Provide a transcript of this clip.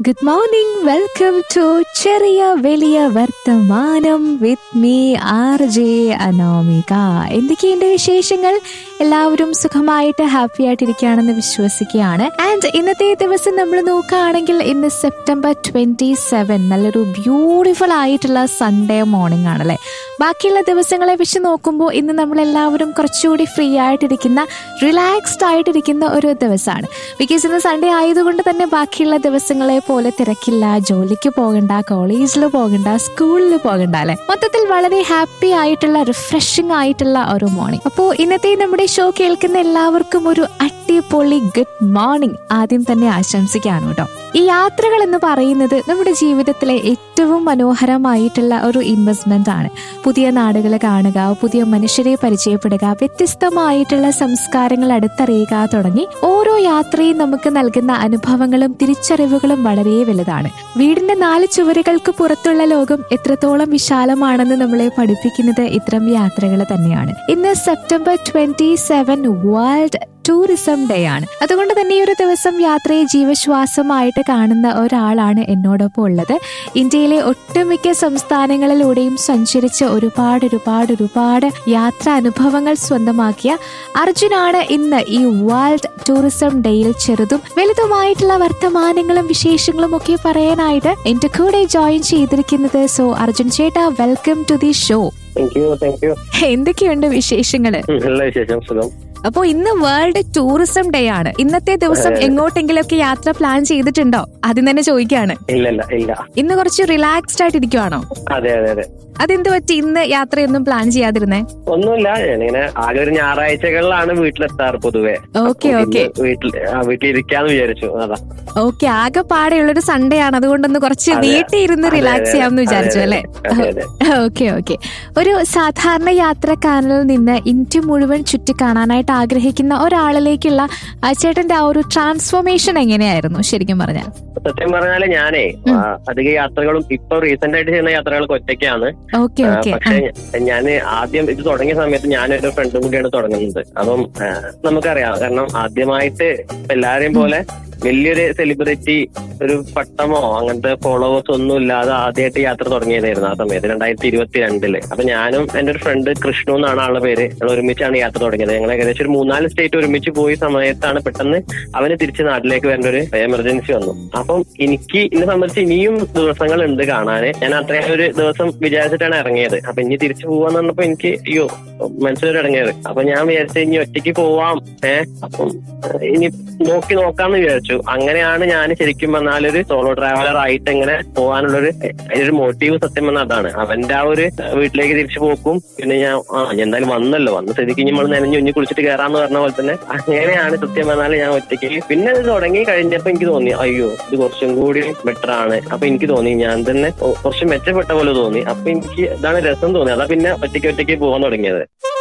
Good morning welcome to ചെറിയ വലിയ വർത്തമാനം with me R J Anomika എന്തൊക്കെയുണ്ട് വിശേഷങ്ങൾ എല്ലാവരും സുഖമായിട്ട് ഹാപ്പി ആയിട്ടിരിക്കുകയാണെന്ന് വിശ്വസിക്കുകയാണ് ആൻഡ് ഇന്നത്തെ ദിവസം നമ്മൾ നോക്കുകയാണെങ്കിൽ ഇന്ന് സെപ്റ്റംബർ ട്വന്റി സെവൻ നല്ലൊരു ബ്യൂട്ടിഫുൾ ആയിട്ടുള്ള സൺഡേ മോർണിംഗ് ആണല്ലേ ബാക്കിയുള്ള ദിവസങ്ങളെ വെച്ച് നോക്കുമ്പോൾ ഇന്ന് നമ്മൾ എല്ലാവരും കുറച്ചുകൂടി ഫ്രീ ആയിട്ടിരിക്കുന്ന റിലാക്സ്ഡ് ആയിട്ടിരിക്കുന്ന ഒരു ദിവസമാണ് ബിക്കോസ് ഇന്ന് സൺഡേ ആയതുകൊണ്ട് തന്നെ ബാക്കിയുള്ള ദിവസങ്ങളെ പോലെ തിരക്കില്ല ജോലിക്ക് പോകണ്ട കോളേജിൽ പോകണ്ട സ്കൂളിൽ പോകണ്ട അല്ലെ മൊത്തത്തിൽ വളരെ ഹാപ്പി ആയിട്ടുള്ള റിഫ്രഷിംഗ് ആയിട്ടുള്ള ഒരു മോർണിംഗ് അപ്പോൾ ഇന്നത്തെ നമ്മുടെ ഷോ കേൾക്കുന്ന എല്ലാവർക്കും ഒരു അടിപൊളി ഗുഡ് മോർണിംഗ് ആദ്യം തന്നെ ആശംസിക്കാണ് കേട്ടോ ഈ യാത്രകൾ എന്ന് പറയുന്നത് നമ്മുടെ ജീവിതത്തിലെ ഏറ്റവും മനോഹരമായിട്ടുള്ള ഒരു ഇൻവെസ്റ്റ്മെന്റ് ആണ് പുതിയ നാടുകൾ കാണുക പുതിയ മനുഷ്യരെ പരിചയപ്പെടുക വ്യത്യസ്തമായിട്ടുള്ള സംസ്കാരങ്ങൾ അടുത്തറിയുക തുടങ്ങി ഓരോ യാത്രയും നമുക്ക് നൽകുന്ന അനുഭവങ്ങളും തിരിച്ചറിവുകളും വളരെ വലുതാണ് വീടിന്റെ നാല് ചുവരുകൾക്ക് പുറത്തുള്ള ലോകം എത്രത്തോളം വിശാലമാണെന്ന് നമ്മളെ പഠിപ്പിക്കുന്നത് ഇത്തരം യാത്രകൾ തന്നെയാണ് ഇന്ന് September twenty seven world tourism day ആണ് അതുകൊണ്ട് തന്നെ ഈ ഒരു ദിവസം യാത്രയെ ജീവശ്വാസമായിട്ട് കാണുന്ന ഒരാളാണ് എന്നോടൊപ്പം ഉള്ളത് ഇന്ത്യയിലെ ഒട്ടുമിക്ക സംസ്ഥാനങ്ങളിലൂടെയും സഞ്ചരിച്ച് ഒരുപാട് ഒരുപാട് ഒരുപാട് യാത്രാ അനുഭവങ്ങൾ സ്വന്തമാക്കിയ അർജുനാണ് ഇന്ന് ഈ വേൾഡ് ടൂറിസം ഡേയിൽ ചെറുതും വലുതുമായിട്ടുള്ള വർത്തമാനങ്ങളും വിശേഷങ്ങളും ഒക്കെ പറയാനായിട്ട് എന്റെ കൂടെ ജോയിൻ ചെയ്തിരിക്കുന്നത് സോ അർജുൻ ചേട്ടാ welcome to the show thank you thank you എന്തൊക്കെയുണ്ട് വിശേഷങ്ങള് നല്ല വിശേഷം സുഖം അപ്പോ ഇന്ന് വേൾഡ് ടൂറിസം ഡേ ആണ് ഇന്നത്തെ ദിവസം അതെ. എങ്ങോട്ടെങ്കിലൊക്കെ യാത്ര പ്ലാൻ ചെയ്തിട്ടുണ്ടോ ആദ്യം തന്നെ ചോദിക്കാണ് ഇല്ല ഇല്ല ഇല്ല ഇന്ന് കുറച്ച് റിലാക്സ്ഡ് ആയിട്ട് ഇരിക്കുവാണോ അതെ അതെ അതെ അതെന്ത് പറ്റി ഇന്ന് യാത്രയൊന്നും പ്ലാൻ ചെയ്യാതിരുന്നേ ഒന്നുമില്ല ഞാനിങ്ങനെ ആകെ ഒരു ഞായറാഴ്ചകളിലാണ് വീട്ടിലെത്താറ് പൊതുവെ ഓക്കെ അപ്പൊ ഓക്കെ ഇന്ന് വീട്ടിൽ ആ, വീട്ടിലിരിക്കാന്ന് വിചാരിച്ചു അതാ ഓക്കെ ആകെ പാടെയുള്ളൊരു സൺഡേ ആണ് അതുകൊണ്ടൊന്ന് കുറച്ച് അതെ. വീട്ടിൽ ഇരുന്ന് അതെ, റിലാക്സ് അതെ, ചെയ്യാമെന്ന് അതെ, വിചാരിച്ചു അതെ, അല്ലേ അതെ അതെ ഓക്കെ ഓക്കെ ഒരു സാധാരണ യാത്രക്കാരനിൽ നിന്ന് ഇന്ത്യ മുഴുവൻ ചുറ്റിക്കാണാനായിട്ട് ആഗ്രഹിക്കുന്ന ഒരാളിലേക്കുള്ള ആ ചേട്ടന്റെ ആ ഒരു ട്രാൻസ്ഫോർമേഷൻ എങ്ങനെയായിരുന്നു ശരിക്കും പറഞ്ഞാൽ സത്യം പറഞ്ഞാല് ഞാനേ ഉം. ആ, അധിക യാത്രകളും ഇപ്പൊ റീസെന്റ് ആയിട്ട് ചെയ്യുന്ന യാത്രകളൊക്കെ ഒറ്റയ്ക്കാണ് ഓക്കെ ആ, ഓക്കെ പക്ഷെ ഞാൻ ആദ്യം ഇത് തുടങ്ങിയ സമയത്ത് ഞാനൊരു ഫ്രണ്ടും കൂടിയാണ് തുടങ്ങുന്നത് അപ്പം ആ, നമുക്കറിയാം കാരണം ആദ്യമായിട്ട് എല്ലാരെയും പോലെ വലിയൊരു സെലിബ്രിറ്റി ഒരു പട്ടമോ അങ്ങനത്തെ ഫോളോവേഴ്സ് ഒന്നും ഇല്ലാതെ ആദ്യമായിട്ട് യാത്ര തുടങ്ങിയതായിരുന്നു ആ സമയത്ത് രണ്ടായിരത്തി ഇരുപത്തി രണ്ടില് അപ്പൊ ഞാനും എന്റെ ഒരു ഫ്രണ്ട് കൃഷ്ണു എന്നാണ് ആളുടെ പേര് ഞങ്ങൾ ഒരുമിച്ചാണ് യാത്ര തുടങ്ങിയത് ഞങ്ങൾ ഏകദേശം ഒരു മൂന്നാല് സ്റ്റേറ്റ് ഒരുമിച്ച് പോയ സമയത്താണ് പെട്ടെന്ന് അവന് തിരിച്ച് നാട്ടിലേക്ക് വരേണ്ട ഒരു എമർജൻസി വന്നു അപ്പം എനിക്ക് എന്നെ സംബന്ധിച്ച് ഇനിയും ദിവസങ്ങളുണ്ട് കാണാന് ഞാൻ അത്രയും ഒരു ദിവസം വിചാരിച്ചിട്ടാണ് ഇറങ്ങിയത് അപ്പൊ ഇനി തിരിച്ചു പോവാന്ന് പറഞ്ഞപ്പോ എനിക്ക് അയ്യോ മനസ്സിലൊരു ഇറങ്ങിയത് അപ്പൊ ഞാൻ വിചാരിച്ചു ഇനി ഒറ്റയ്ക്ക് പോവാം ഏഹ് അപ്പം ഏഹ്, ഇനി നോക്കി നോക്കാന്ന് വിചാരിച്ചു അങ്ങനെയാണ് ഞാൻ ശരിക്കും പറഞ്ഞാൽ ഒരു സോളോ ട്രാവലർ ആയിട്ട് ഇങ്ങനെ പോകാനുള്ളൊരു അതിനൊരു മോട്ടീവ് സത്യം പറഞ്ഞാൽ അതാണ് അവന്റെ ആ ഒരു വീട്ടിലേക്ക് തിരിച്ചു പോക്കും പിന്നെ ഞാൻ ആ ഞാൻ എന്തായാലും വന്നല്ലോ വന്ന സ്ഥിതിക്ക് നമ്മൾ നനഞ്ഞു ഇഞ്ഞു കുളിച്ചിട്ട് കയറാന്ന് പറഞ്ഞ പോലെ തന്നെ അങ്ങനെയാണ് സത്യം പറഞ്ഞാൽ ഞാൻ ഒറ്റയ്ക്ക് പിന്നെ ഇത് തുടങ്ങി കഴിഞ്ഞപ്പോ എനിക്ക് തോന്നി അയ്യോ ഇത് കുറച്ചും കൂടി ബെറ്റർ ആണ് അപ്പൊ എനിക്ക് തോന്നി ഞാൻ തന്നെ ഒ- കുറച്ച് മെച്ചപ്പെട്ട പോലെ തോന്നി അപ്പൊ എനിക്ക് ഇതാണ് രസം തോന്നി അതാ പിന്നെ ഒറ്റയ്ക്ക് ഒറ്റയ്ക്ക് പോകാൻ തുടങ്ങിയത്